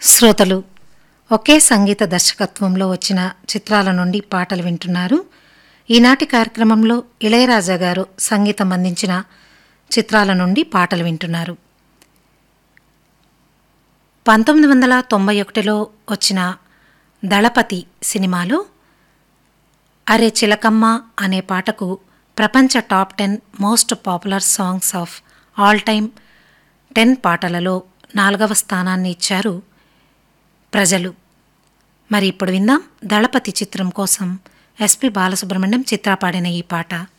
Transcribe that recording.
శ్రోతలు ఒకే సంగీత దర్శకత్వంలో వచ్చిన చిత్రాల నుండి పాటలు వింటున్నారు ఈనాటి కార్యక్రమంలో ఇళయరాజా గారు సంగీతం అందించిన చిత్రాల నుండి పాటలు వింటున్నారు పంతొమ్మిది వందల తొంభై ఒకటిలో వచ్చిన దళపతి సినిమాలో అరే చిలకమ్మ అనే పాటకు ప్రపంచ top ten most popular songs of all time ten పాటలలో నాలుగవ స్థానాన్ని ఇచ్చారు ప్రజలు మరి ఇప్పుడు విందాం దళపతి చిత్రం కోసం ఎస్పి బాలసుబ్రహ్మణ్యం చిత్ర పాడిన ఈ పాట